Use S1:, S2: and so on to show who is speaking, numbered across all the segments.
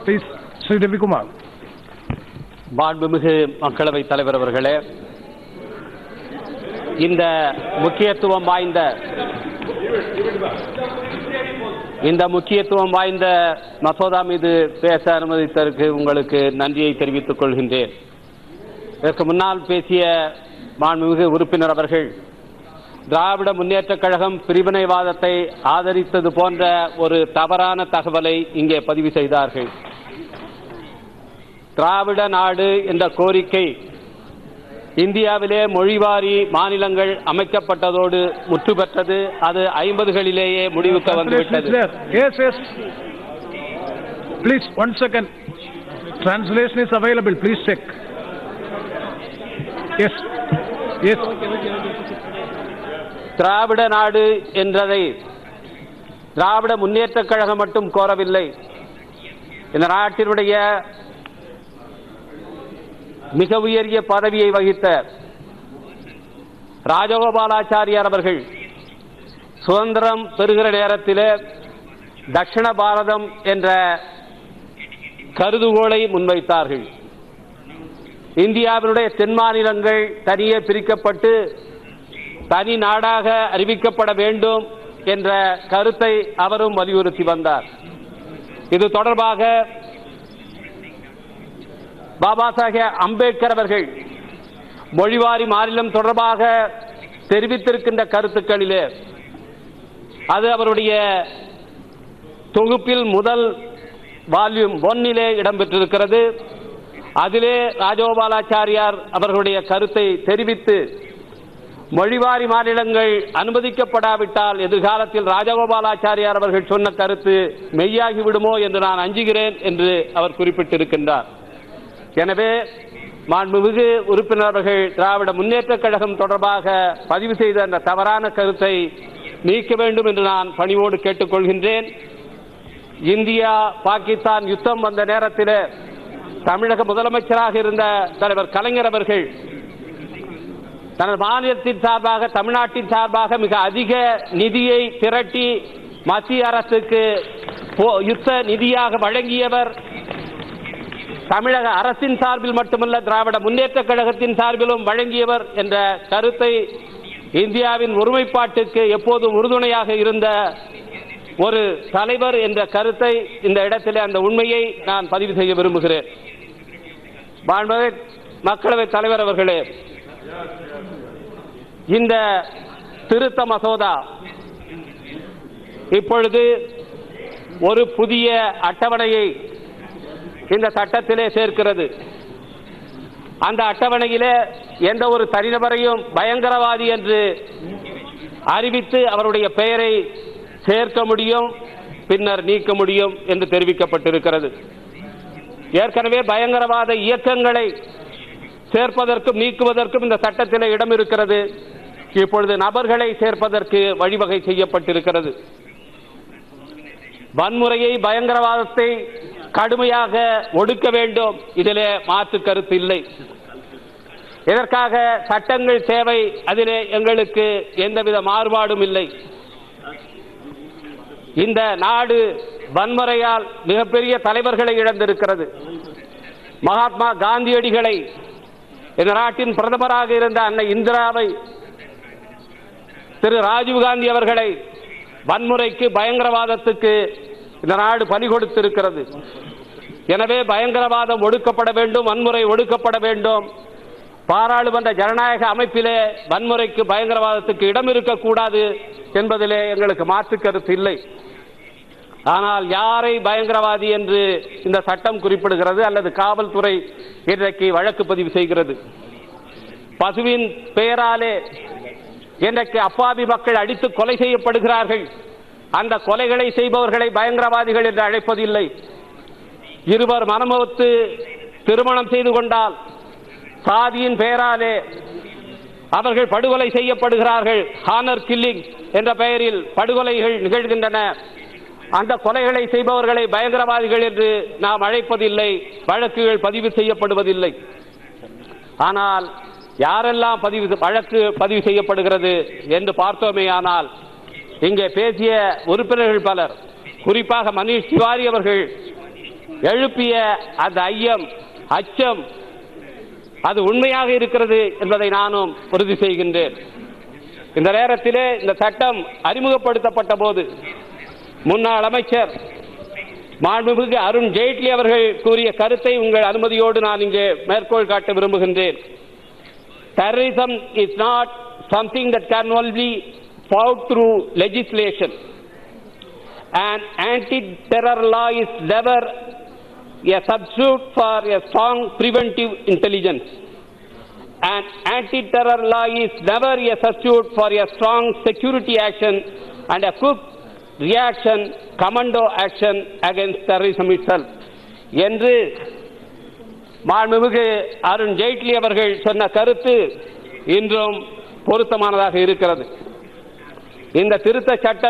S1: Please, Sri Ravikumar.
S2: மாண்புமிகு மக்களவைத் தலைவர் அவர்களே இந்த முக்கியத்துவம் வாய்ந்த இந்த முக்கியத்துவம் வாய்ந்த மசோதா மீது பேச அனுமதித்ததற்கு உங்களுக்கு நன்றியை தெரிவித்துக் கொள்கின்றேன் இதற்கு முன்னால் பேசிய மாண்புமிகு உறுப்பினர் அவர்கள் திராவிட முன்னேற்றக் கழகம் பிரிவினைவாதத்தை ஆதரித்தது போன்ற ஒரு தவறான தகவலை இங்கே பதிவு செய்தார்கள் திராவிட நாடு என்ற கோரிக்கை இந்தியாவிலே மொழிவாரி மாநிலங்கள் அமைக்கப்பட்டதோடு முற்று பெற்றது அது ஐம்பதுகளிலேயே முடிவுக்கு
S1: Translation is
S2: வந்துவிட்டது
S1: there. Yes, yes. Please, one second. Translation is available. Please check. Yes. Yes.
S2: திராவிட நாடு என்றதை திராவிட முன்னேற்றக் கழகம் மட்டும் கோரவில்லை இந்த நாட்டினுடைய மிக உயரிய பதவியை வகித்த ராஜகோபாலாச்சாரியார் அவர்கள் சுதந்திரம் பெறுகிற நேரத்திலே தட்சிண பாரதம் என்ற கருதுகோளை முன்வைத்தார்கள் இந்தியாவினுடைய தென் மாநிலங்கள் தனியே பிரிக்கப்பட்டு தனி நாடாக அறிவிக்கப்பட வேண்டும் என்ற கருத்தை அவரும் வலியுறுத்தி வந்தார் இது தொடர்பாக பாபா சாஹேப் அம்பேத்கர் அவர்கள் மொழிவாரி மாநிலம் தொடர்பாக தெரிவித்திருக்கின்ற கருத்துக்களிலே அது அவருடைய தொகுப்பில் முதல் வால்யூம் ஒன்னிலே இடம்பெற்றிருக்கிறது அதிலே ராஜகோபாலாச்சாரியார் அவர்களுடைய கருத்தை தெரிவித்து மொழிவாரி மாநிலங்கள் அனுமதிக்கப்படாவிட்டால் எதிர்காலத்தில் ராஜகோபாலாச்சாரியார் அவர்கள் சொன்ன கருத்து மெய்யாகி விடுமோ என்று நான் அஞ்சுகிறேன் என்று அவர் குறிப்பிட்டிருக்கின்றார் எனவே மாண்புமிகு உறுப்பினர் அவர்கள் திராவிட முன்னேற்றக் கழகம் தொடர்பாக பதிவு செய்த அந்த தவறான கருத்தை நீக்க வேண்டும் என்று நான் பணிவோடு கேட்டுக்கொள்கின்றேன் இந்தியா பாகிஸ்தான் யுத்தம் வந்த நேரத்தில் தமிழக முதலமைச்சராக இருந்த தலைவர் கலைஞர் அவர்கள் தனது மாநிலத்தின் சார்பாக தமிழ்நாட்டின் சார்பாக மிக அதிக நிதியை திரட்டி மத்திய அரசுக்கு போ- யுத்த நிதியாக வழங்கியவர் தமிழக அரசின் சார்பில் மட்டுமல்ல திராவிட முன்னேற்றக் கழகத்தின் சார்பிலும் வழங்கியவர் என்ற கருத்தை இந்தியாவின் ஒருமைப்பாட்டுக்கு எப்போதும் உறுதுணையாக இருந்த ஒரு தலைவர் என்ற கருத்தை இந்த இடத்திலே அந்த உண்மையை நான் பதிவு செய்ய விரும்புகிறேன் மாண்புமிகு மக்களவைத் தலைவர் அவர்களே இந்த திருத்த மசோதா இப்பொழுது ஒரு புதிய அட்டவணையை இந்த சட்டத்திலே சேர்க்கிறது அந்த அட்டவணையிலே எந்த ஒரு தனிநபரையும் பயங்கரவாதி என்று அறிவித்து அவருடைய பெயரை சேர்க்க முடியும் பின்னர் நீக்க முடியும் என்று தெரிவிக்கப்பட்டிருக்கிறது ஏற்கனவே பயங்கரவாத இயக்கங்களை சேர்ப்பதற்கும் நீக்குவதற்கும் இந்த சட்டத்திலே இடம் இருக்கிறது இப்பொழுது நபர்களை சேர்ப்பதற்கு வழிவகை செய்யப்பட்டிருக்கிறது வன்முறையை பயங்கரவாதத்தை கடுமையாக ஒடுக்க வேண்டும் இதிலே மாற்று கருத்து இல்லை இதற்காக சட்டங்கள் தேவை அதிலே எங்களுக்கு எந்தவித மாறுபாடும் இல்லை இந்த நாடு வன்முறையால் மிகப்பெரிய தலைவர்களை இழந்திருக்கிறது மகாத்மா காந்தியடிகளை இந்த நாட்டின் பிரதமராக இருந்த அன்னை இந்திராவை திரு ராஜீவ்காந்தி அவர்களை வன்முறைக்கு பயங்கரவாதத்துக்கு இந்த நாடு பலி கொடுத்திருக்கிறது எனவே பயங்கரவாதம் ஒடுக்கப்பட வேண்டும் வன்முறை ஒடுக்கப்பட வேண்டும் பாராளுமன்ற ஜனநாயக அமைப்பிலே வன்முறைக்கு பயங்கரவாதத்துக்கு இடம் இருக்கக்கூடாது என்பதிலே எங்களுக்கு மாற்று கருத்து இல்லை ஆனால் யாரை பயங்கரவாதி என்று இந்த சட்டம் குறிப்பிடுகிறது அல்லது காவல்துறை இன்றைக்கு வழக்கு பதிவு செய்கிறது பசுவின் பெயராலே இன்றைக்கு அப்பாவி மக்கள் அடித்து கொலை செய்யப்படுகிறார்கள் அந்த கொலைகளை செய்பவர்களை பயங்கரவாதிகள் என்று அழைப்பதில்லை இருவர் மனமுவத்து திருமணம் செய்து கொண்டால் சாதியின் பெயராலே அவர்கள் படுகொலை செய்யப்படுகிறார்கள் ஹானர் கில்லிங் என்ற பெயரில் படுகொலைகள் நிகழ்கின்றன அந்த கொலைகளை செய்பவர்களை பயங்கரவாதிகள் என்று நாம் அழைப்பதில்லை வழக்குகள் பதிவு செய்யப்படுவதில்லை ஆனால் யாரெல்லாம் பதிவு வழக்கு பதிவு செய்யப்படுகிறது என்று பார்த்தோமேயானால் இங்கே பேசிய உறுப்பினர்கள் பலர் குறிப்பாக மணீஷ் திவாரி அவர்கள் எழுப்பிய அந்த ஐயம் அச்சம் அது உண்மையாக இருக்கிறது என்பதை நானும் உறுதி செய்கின்றேன் இந்த நேரத்திலே இந்த சட்டம் அறிமுகப்படுத்தப்பட்ட போது முன்னாள் அமைச்சர் மாண்புமிகு அருண் ஜெய்ட்லி அவர்கள் கூறிய கருத்தை உங்கள் அனுமதியோடு நான் இங்கே மேற்கோள் காட்ட விரும்புகின்றேன் terrorism is not something that can only fought through legislation. An anti-terror law is never a substitute for a strong preventive intelligence. An anti-terror law is never a substitute for a strong security action and a quick reaction, commando action against terrorism itself. என்று மாண்புமிகு அருண் ஜெய்ட்லி அவர்கள் சொன்ன கருத்து இன்றும் பொருத்தமானதாக இருக்கிறது இந்த திருத்த சட்ட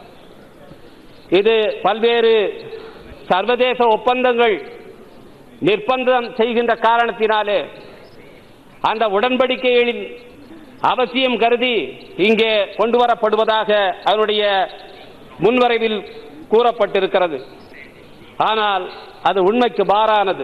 S2: இது பல்வேறு சர்வதேச ஒப்பந்தங்கள் நிர்பந்தம் செய்கின்ற காரணத்தினாலே அந்த உடன்படிக்கைகளின் அவசியம் கருதி இங்கே கொண்டு வரப்படுவதாக அதனுடைய முன்வரைவில் கூறப்பட்டிருக்கிறது ஆனால் அது உண்மைக்கு மாறானது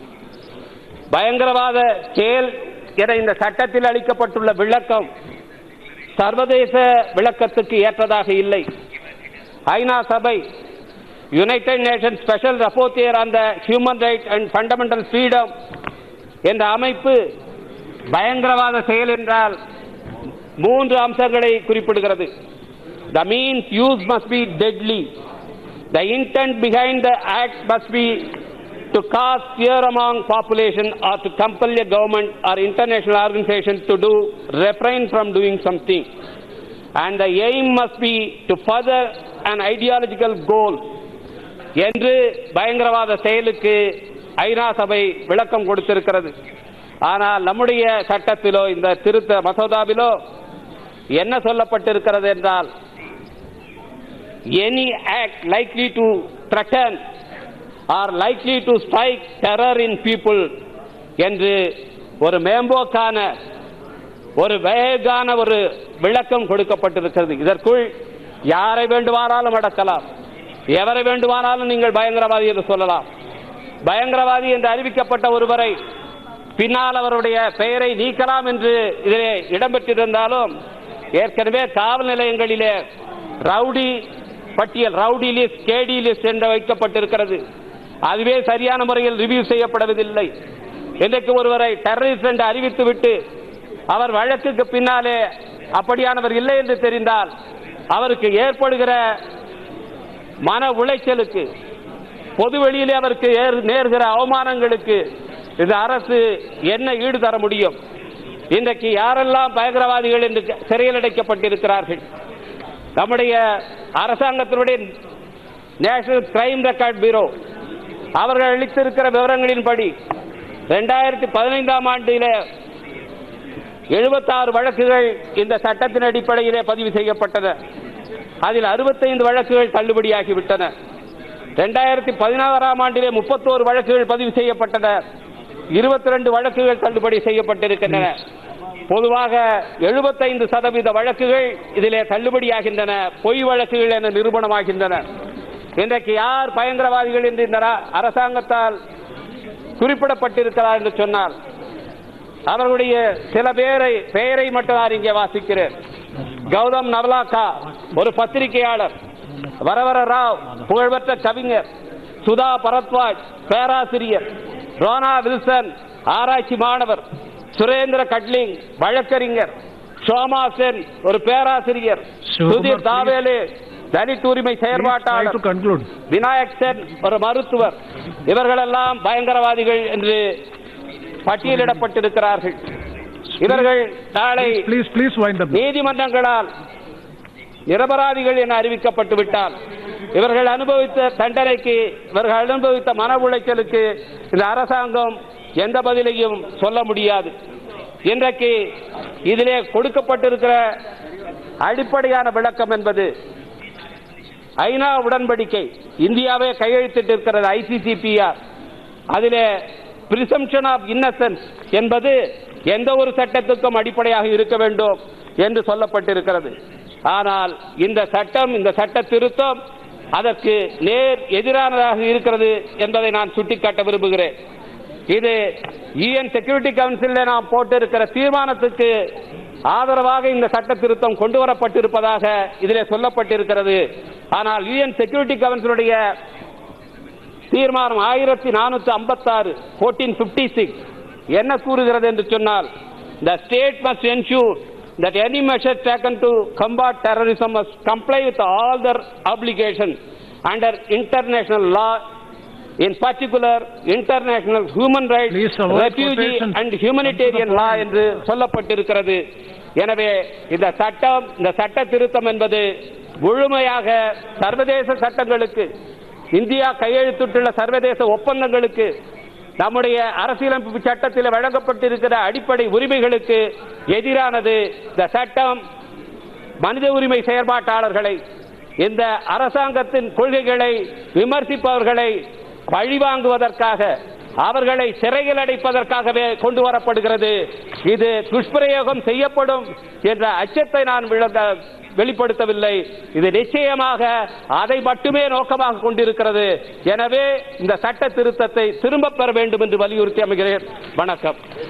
S2: பயங்கரவாத செயல் என இந்த சட்டத்தில் அளிக்கப்பட்டுள்ள விளக்கம் சர்வதேச விளக்கத்துக்கு ஏற்றதாக இல்லை ஐநா சபை United Nation special rapporteur on the human right and fundamental freedom என்ற அமைப்பு பயங்கரவாத செயல் என்றால் மூன்று அம்சங்களை குறிப்பிடுகிறது the means use must be deadly the intent behind the act must be to cause fear among population or to compel a government or international organization to do refrain from doing something and the aim must be to further an ideological goal என்று பயங்கரவாத செயலுக்கு ஐநா சபை விளக்கம் கொடுத்திருக்கிறது ஆனால் நம்முடைய சட்டத்திலோ இந்த திருத்த மசோதாவிலோ என்ன சொல்லப்பட்டிருக்கிறது என்றால் any act likely to threaten or likely to strike terror in people என்று ஒரு மேம்போக்கான ஒரு வேகான ஒரு விளக்கம் கொடுக்கப்பட்டிருக்கிறது இதற்குள் யாரை வேண்டுமானாலும் அடக்கலாம் எவரை வேண்டுமானாலும் நீங்கள் பயங்கரவாதி என்று சொல்லலாம் பயங்கரவாதி என்று அறிவிக்கப்பட்ட ஒருவரை பின்னால் அவருடைய பெயரை நீக்கலாம் என்று இதிலே இடம்பெற்றிருந்தாலும் ஏற்கனவே காவல் நிலையங்களிலே ரவுடி பட்டியல் ரவுடி லிஸ்ட் கேடி லிஸ்ட் என்று வைக்கப்பட்டிருக்கிறது அதுவே சரியான முறையில் ரிவ்யூ செய்யப்படுவதில்லை இன்றைக்கு ஒருவரை டெரரிஸ்ட் என்று அறிவித்துவிட்டு அவர் வழக்குக்கு பின்னாலே அப்படியானவர் இல்லை என்று தெரிந்தால் அவருக்கு ஏற்படுகிற மன உளைச்சலுக்கு பொது வெளியிலே அவருக்கு ஏறு- நேர்கிற அவமானங்களுக்கு இந்த அரசு என்ன ஈடு தர முடியும் இன்றைக்கு யாரெல்லாம் பயங்கரவாதிகள் என்று சிறையில் அடைக்கப்பட்டிருக்கிறார்கள் நம்முடைய அரசாங்கத்தினுடைய நேஷனல் கிரைம் ரெக்கார்ட் பியூரோ அவர்கள் அளித்திருக்கிற விவரங்களின்படி ரெண்டாயிரத்தி பதினைந்தாம் ஆண்டிலே எழுபத்தாறு வழக்குகள் இந்த சட்டத்தின் அடிப்படையிலே பதிவு செய்யப்பட்டன அதில் அறுபத்தைந்து வழக்குகள் தள்ளுபடியாகிவிட்டன ரெண்டாயிரத்தி பதினாறாம் ஆண்டிலே முப்பத்தோரு வழக்குகள் பதிவு செய்யப்பட்டன இருபத்தி ரெண்டு வழக்குகள் தள்ளுபடி செய்யப்பட்டிருக்கின்றன பொதுவாக எழுபத்தைந்து சதவீத வழக்குகள் இதிலே தள்ளுபடியாகின்றன பொய் வழக்குகள் என நிரூபணமாகின்றன இன்றைக்கு யார் பயங்கரவாதிகள் என்று இந்த அரா- அரசாங்கத்தால் குறிப்பிடப்பட்டிருக்கிறார் என்று சொன்னால் அவர்களுடைய சில பேரை பெயரை மட்டும் நான் இங்கே வாசிக்கிறேன் கௌதம் நவலாக்கா ஒரு பத்திரிகையாளர் வரவர ராவ் புகழ்பெற்ற கவிஞர் சுதா பரத்வாஜ் பேராசிரியர் ரோனா வில்சன் ஆராய்ச்சி மாணவர் சுரேந்திர கட்லிங் வழக்கறிஞர் ஷோமா சென் ஒரு பேராசிரியர்
S1: சிவகுமார்,
S2: சுதீர்
S1: please.
S2: தாவேலு தலித் உரிமை
S1: Please try
S2: செயற்பாட்டாளர்
S1: to conclude.
S2: விநாயக் சென் ஒரு மருத்துவர் இவர்களெல்லாம் பயங்கரவாதிகள் என்று பட்டியலிடப்பட்டிருக்கிறார்கள் இவர்கள் நாளை
S1: Please, please wind up.
S2: நீதிமன்றங்களால் நிரபராதிகள் என அறிவிக்கப்பட்டு விட்டால் இவர்கள் அனுபவித்த தண்டனைக்கு இவர்கள் அனுபவித்த மன உளைச்சலுக்கு இந்த அரசாங்கம் எந்த பதிலையும் சொல்ல முடியாது இன்றைக்கு இதிலே கொடுக்கப்பட்டிருக்கிற அடிப்படையான விளக்கம் என்பது ஐநா உடன்படிக்கை இந்தியாவே கையெழுத்திட்டிருக்கிறது ஐசிசிபிஆர் அதிலே பிரிசம்ஷன் ஆஃப் இன்னசென்ஸ் என்பது எந்த ஒரு சட்டத்துக்கும் அடிப்படையாக இருக்க வேண்டும் என்று சொல்லப்பட்டிருக்கிறது ஆனால் இந்த சட்டம் இந்த சட்ட திருத்தம் அதற்கு நேர் எதிரானதாக இருக்கிறது என்பதை நான் சுட்டிக்காட்ட விரும்புகிறேன் இது யுஎன் செக்யூரிட்டி கவுன்சிலில் நாம் போட்டிருக்கிற தீர்மானத்துக்கு ஆதரவாக இந்த சட்ட திருத்தம் கொண்டு வரப்பட்டிருப்பதாக இதிலே சொல்லப்பட்டிருக்கிறது ஆனால் யுஎன் செக்யூரிட்டி கவுன்சிலுடைய தீர்மானம் ஆயிரத்தி நானூத்தி ஐம்பத்தாறு ஃபோர்டீன் பிப்டி சிக்ஸ் என்ன கூறுகிறது என்று சொன்னால் the state must ensure that any measure taken to combat terrorism must comply with all their obligations under international law, in particular international human rights,
S1: Please avoid
S2: refugee
S1: quotations.
S2: and humanitarian law என்று சொல்லப்பட்டிருக்கிறது எனவே இந்த சட்டம் இந்த சட்ட திருத்தம் என்பது முழுமையாக சர்வதேச சட்டங்களுக்கு இந்தியா கையெழுத்திட்டுள்ள சர்வதேச ஒப்பந்தங்களுக்கு நம்முடைய அரசியலமைப்பு சட்டத்தில் வழங்கப்பட்டிருக்கிற அடிப்படை உரிமைகளுக்கு எதிரானது இந்த சட்டம் மனித உரிமை செயற்பாட்டாளர்களை இந்த அரசாங்கத்தின் கொள்கைகளை விமர்சிப்பவர்களை பழிவாங்குவதற்காக அவர்களை சிறையில் அடைப்பதற்காகவே கொண்டு வரப்படுகிறது இது துஷ்பிரயோகம் செய்யப்படும் என்ற அச்சத்தை நான் விளங்க வெளிப்படுத்தவில்லை இது நிச்சயமாக அதை மட்டுமே நோக்கமாக கொண்டிருக்கிறது எனவே இந்த சட்ட திருத்தத்தை திரும்பப் பெற வேண்டும் என்று வலியுறுத்தி அமைகிறேன் வணக்கம்